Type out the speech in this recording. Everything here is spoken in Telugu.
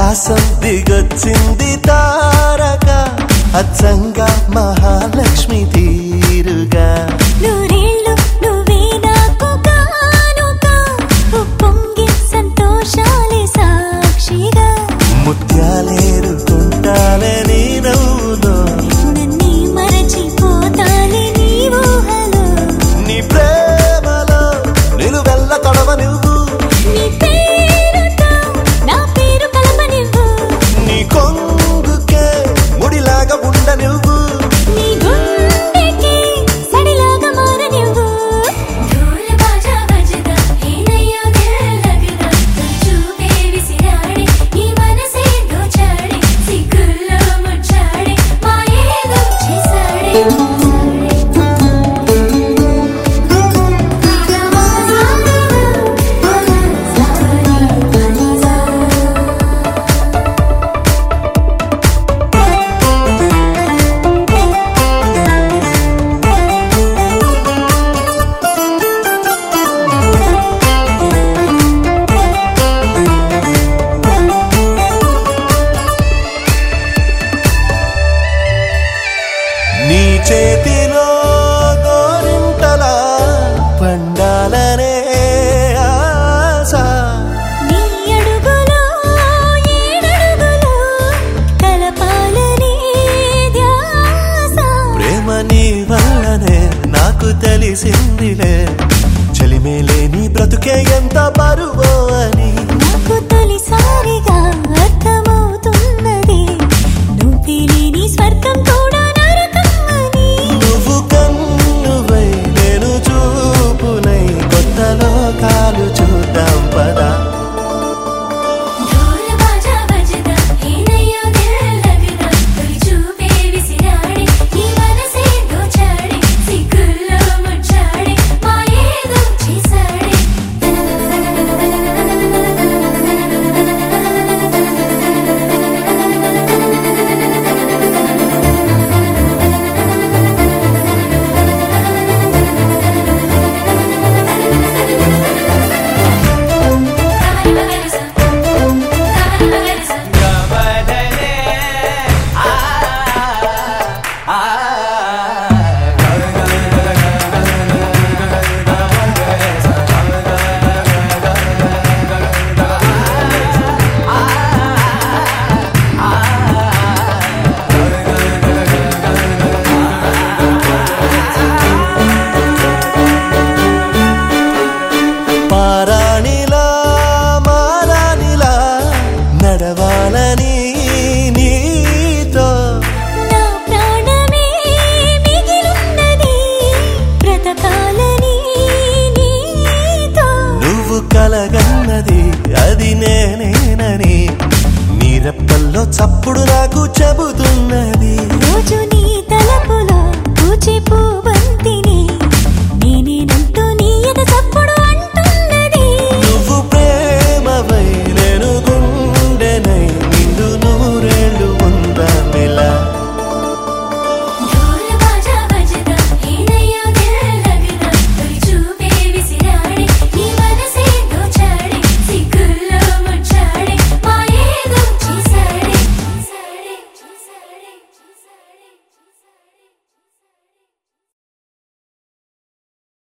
ఆకాశం దిగొచ్చింది తారక అచ్చంగా మహాలక్ష్మి తీరుగా నూరేళ్ళు నువ్వే నాకు కానుక ఉప్పొంగి సంతోషాలే సాక్షిగా ముత్యాలేరుకుంటాలే నీ నవ్వులో నన్నే మరచిపోతానే నీ ఊహలో నీ ప్రేమలో నిలువెల్ల తడవ నువ్వు నీ పేరుతో నా పేరు కలపనివ్వు నీ కొంగుకే ముడిలాగా ఉండ నువ్వు నీ గుండెకి సడిలాగా మారనివ్వు ढोल बाजा बजदा हे नैया दिल लगदा చూపే విసిరాడే నీ మనసే దోచాడే సిగ్గుల్లో ముచ్చాడే మాయేదో చేసాడే నీ చేతిలో గోరింటలా పండాలనే ఆశ నీ అడుగులో ఏడడుగులో కలపాలని ధ్యాస ప్రేమ నీ వల్లనే నాకు తెలిసిందిలే చలిమేలే నీ బ్రతుకే ఎంత బరువో అని నాకు తొలిసారిగా అర్థమవుతున్నది నువ్వు తెలియని స్వర్గం కూడా నరకం అని నువ్వు కన్నువై నేను చూపునై కొత్త లోకాలు చూద్దాం పదా ढोल बाजा बजदा हे नैया दिल लगदा తొలి చూపే విసిరాడే నీ మనసే దోచాడే సిగ్గుల్లో ముచ్చాడే మాయేదో చేసాడే పారాణిలా మారాణిలా నడవాలని నీతో నా ప్రాణమే మిగిలున్నది బ్రతకాలని నీతో నువ్వు కలగన్నది అది నేనేనని నీ రెప్పల్లో చప్పుడు నాకు చెబుతున్నది రోజు నీ